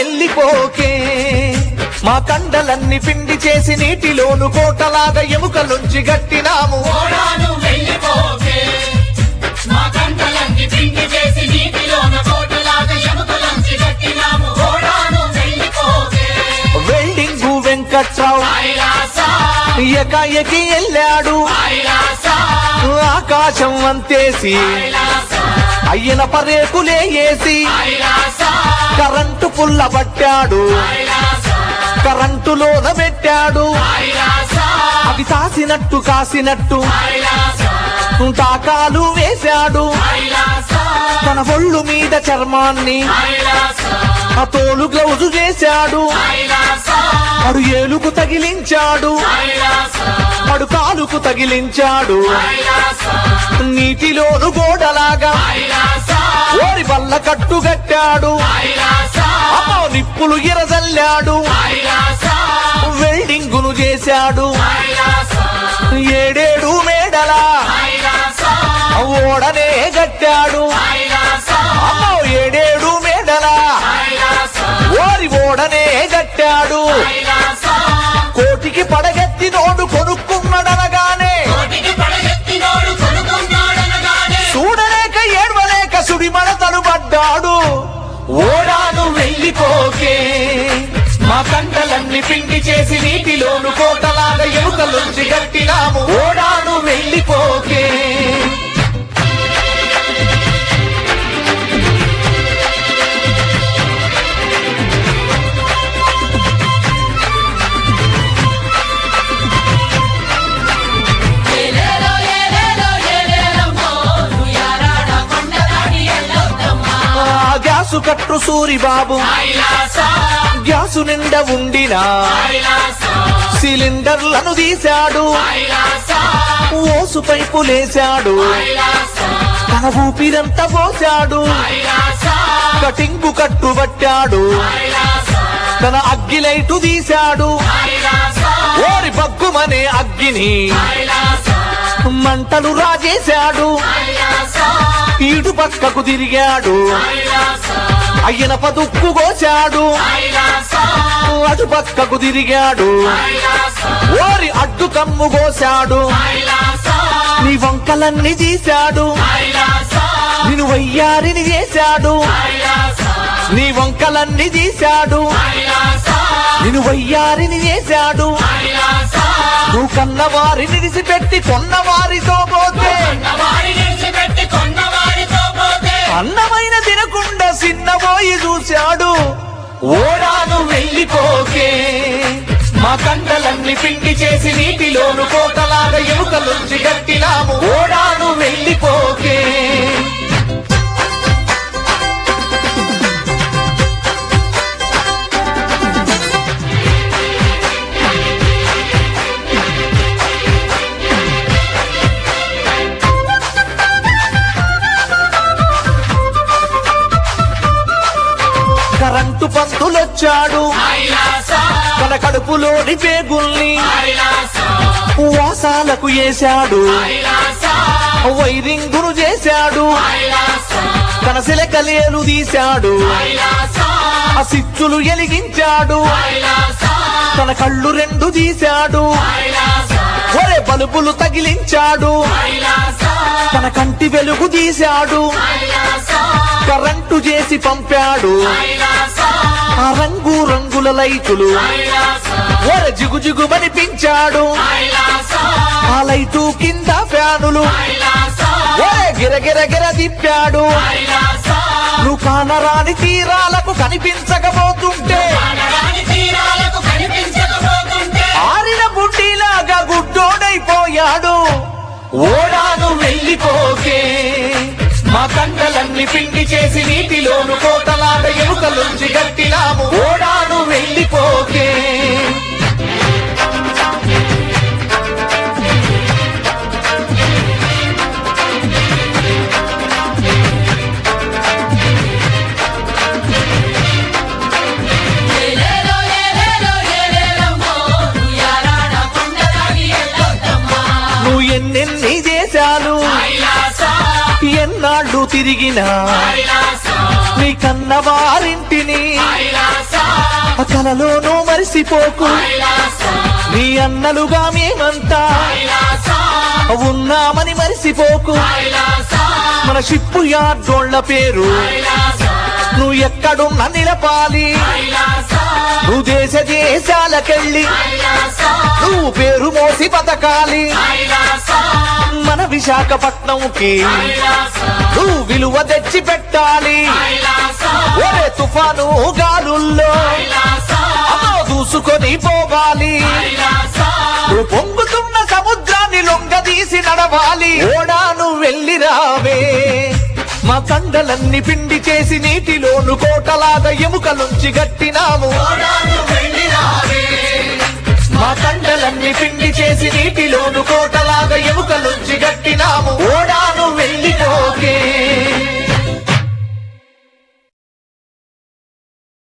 వెళ్ళిపోకే మా కండలన్ని పిండి చేసి నీటిలోను కోటలాగా ఎముకలుంచి గట్టినాము ఓడాను వెళ్ళిపోకే మా కంటలన్నీ పిండి చేసి నీటిలోన కోటలాగా ఎముకలంచి కట్టినాము ఓడాను వెళ్ళిపోకే వెల్డింగు వెంకట్రావు ఐలాసా ఎకాయకి వెళ్ళాడు ఐలాసా ఆకాశం అంతేసి ఐలాసా అయ్యన పరేకులే వేసి ఐలాసా కరెంటు పుల్ల పట్టాడు ఐలాసా కరెంటులోన పెట్టాడు ఐలాసా అవి తాసినట్టు కాసినట్టు ఐలాసా తాకాలు వేశాడు ఐలాసా తన ఒళ్ళు మీద చర్మాన్ని ఐలాసా ఆ తోలు గ్లౌజు చేశాడు ఐలాసా అడు ఏలుకు తగిలించాడు ఐలాసా అడు కాలుకు తగిలించాడు ఐలాసా నీటిలోను గోడలాగా ఐలాసా ఓరి బల్ల కట్టుగట్టాడు ఐలాసా అమ్మో నిప్పులు ఎరజల్లాడు ఐలాసా వెల్డింగును చేశాడు ఐలాసా ఏడేడు మేడలా ఐలాసా ఓడనే గట్టాడు ఐలాసా అమ్మో ఏడేడు మేడలా ఐలాసా ఓరి ఓడనే గట్టాడు ఐలాసా కోటికి పడగెత్తి నోడు కొనుక్కున్నాడనగానే కోటికి పడగెత్తినోడు కొనుక్కున్నాడనగానే చూడలేక ఏడవలేక సుడిమడ తలుపడ్డాడు ఓడాను వెళ్ళిపోకే మా కంటలన్నీ పిండి చేసి నీటిలోను కోటలాగా ఎముకలుంచి గట్టినాము ఓడాను వెళ్ళిపోకే ఏలేలో ఏలేలో ఏలేలమ్మో నుయారాడ కొండదాటి ఎల్లొద్దమ్మా ఆ గ్యాసు కట్టు సూరిబాబు ఐలాసా గ్యాసు నిండా ఉండినా ఐలాసా సిలిండర్లను తీశాడు ఐలాసా ఓసు పైపులేశాడు ఐలాసా తన ఊపిరంతా పోశాడు ఐలాసా కటింగు కట్టుబట్టాడు ఐలాసా తన అగ్గిలైటు తీశాడు ఐలాసా ఓరి బగ్గుమనే అగ్గిని ఐలాసా మంటలు రాజేశాడు ఐలాసా ఈడు పక్కకు తిరిగాడు ఐలాసా అయ్యన పదుక్కు కోశాడు ఐలాసా అటు పక్కకు తిరిగాడు ఐలాసా ఓరి అడ్డు కమ్ము కోశాడు ఐలాసా నీ వంకలన్నీ తీశాడు ఐలాసా నిన్ను వయ్యారిని చేశాడు ఐలాసా నీ వంకలన్నీ తీశాడు ఐలాసా నిన్ను వయ్యారిని చేశాడు ఐలాసా నువ్వు కన్నవారిని విడిచిపెట్టి కొన్నవారితో పోతే వారి నిలిచిపెట్టి కొన్నవారితో పోతే అన్నమైన తినకుండా చిన్నబోయి చూశాడు ఓడాను వెళ్ళిపోకే మా కండలన్నీ పిండి చేసి నీటిలోను కోటలాగా ఎముకలుంచి గట్టినాము ఓడాను వెళ్ళిపోకే కరెంటు పంతులొచ్చాడు ఐలాసా తన కడుపులోని పేగుల్ని ఐలాసా వాసాలకు వేశాడు ఐలాసా వైరింగును చేశాడు ఐలాసా తన సిలకలేలు తీశాడు ఐలాసా ఆ సిచ్చులు ఎలిగించాడు ఐలాసా తన కళ్ళు రెండు తీశాడు ఐలాసా ఒరే బలుపులు తగిలించాడు ఐలాసా తన కంటి వెలుగు తీశాడు ఐలాసా కరెంటు చేసి పంపాడు ఐలాసా ఆ రంగు రంగుల లైటులు ఐలాసా ఒర జిగు జిగుమనిపించాడు ఐలాసా ఆ లైటు కింద ఫ్యానులు ఐలాసా ఒరే గిరగిర గిర తిప్పాడు ఐలాసా నువ్వు కానరాని తీరాలకు కనిపించకపోతుంటే అనరాని తీరాలకు కనిపించకపోతుంటే ఆరిన బుడ్డిలాగా గుడ్డోడైపోయాడు ఓడాను వెళ్ళిపోకే మా కండలన్నీ పిండి చేసి నీటిలోను కోటలాగా ఎముకలుంచి గట్టినాము ఓడాను వెళ్ళిపోకే ఏలేలో ఏలేలో ఏలేలమ్మో నుయారాడ కొండదాటి ఎల్లొద్దమ్మా నువ్వు ఎన్నెన్ని చేశాను ఐలాసా ఎన్నాళ్ళు తిరిగినా ఐలాసా నీ కన్న వారింటిని ఐలాసా ఆ కలలోనూ మరిసిపోకు నీ అన్నలుగా మేమంతా ఉన్నామని మరిసిపోకు మన షిప్పు యార్డోళ్ల పేరు నువ్వు ఎక్కడున్నా నిలపాలి నువ్వు దేశ దేశాలకెళ్ళి నువ్వు పేరు మోసి బతకాలి మన విశాఖపట్నంకి నువ్వు విలువ తెచ్చి పెట్టాలి ఒరే తుఫాను గాలుల్లో అమ్మో దూసుకొని పోవాలి నువ్వు పొంగుతున్న సముద్రాన్ని లొంగదీసి నడవాలి ఓడాను వెళ్ళి రావే మా కండలన్నీ పిండి చేసి నీటిలోను కోటలాగా ఎముకలుంచి గట్టినాము మా కండలన్నీ పిండి చేసి నీటిలోను కోట